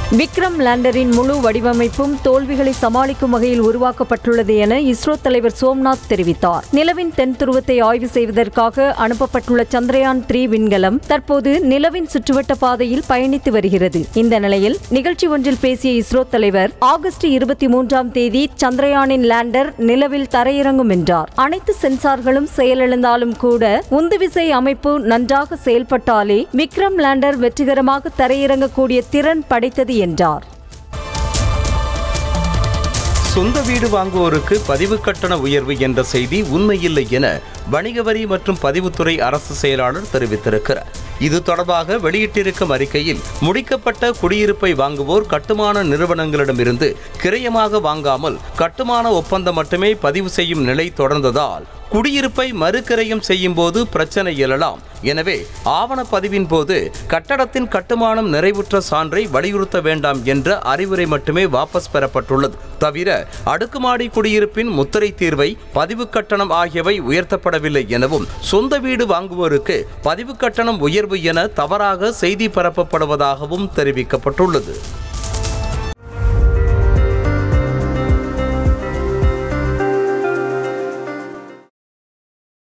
விக்ரம் லேண்டரின் முழு வடிவமைப்பும் தோல்விகளை சமாளிக்கும் வகையில் உருவாக்கப்பட்டுள்ளது என இஸ்ரோ தலைவர் சோம்நாத் தெரிவித்தார் நிலவின் தென் துருவத்தை ஆய்வு செய்வதற்காக அனுப்பப்பட்டுள்ள சந்திரயான் த்ரீ விண்கலம் தற்போது நிலவின் சுற்றுவட்ட பாதையில் பயணித்து வருகிறது இந்த நிலையில் நிகழ்ச்சி ஒன்றில் பேசிய இஸ்ரோ தலைவர் ஆகஸ்ட் இருபத்தி மூன்றாம் தேதி சந்திரயானின் லேண்டர் நிலவில் தரையிறங்கும் என்றார் அனைத்து சென்சார்களும் செயலிழந்தாலும் கூட உந்துவிசை அமைப்பு நன்றாக செயல்பட்டாலே விக்ரம் லேண்டர் வெற்றிகரமாக தரையிறங்கக்கூடிய திறன் படைத்தது என்றார் சொந்த வீடு வாங்குவோருக்கு பதிவு கட்டண உயர்வு என்ற செய்தி உண்மையில்லை என வணிக வரி மற்றும் பதிவுத்துறை அரசு செயலாளர் தெரிவித்திருக்கிறார் இது தொடர்பாக வெளியிட்டிருக்கும் அறிக்கையில் முடிக்கப்பட்ட குடியிருப்பை வாங்குவோர் கட்டுமான நிறுவனங்களிடமிருந்து கிரயமாக வாங்காமல் கட்டுமான ஒப்பந்தம் மட்டுமே பதிவு செய்யும் நிலை தொடர்ந்ததால் குடியிருப்பை மறுகிரயம் செய்யும் போது பிரச்சனை எழலாம் எனவே ஆவணப்பதிவின் போது கட்டடத்தின் கட்டுமானம் நிறைவுற்ற சான்றை வலியுறுத்த வேண்டாம் என்ற அறிவுரை மட்டுமே வாபஸ் பெறப்பட்டுள்ளது தவிர அடுக்குமாடி குடியிருப்பின் முத்திரை தீர்வை பதிவு கட்டணம் ஆகியவை உயர்த்தப்படவில்லை எனவும் சொந்த வீடு வாங்குவோருக்கு பதிவு கட்டணம் உயர்வு என தவறாக செய்தி பரப்பப்படுவதாகவும் தெரிவிக்கப்பட்டுள்ளது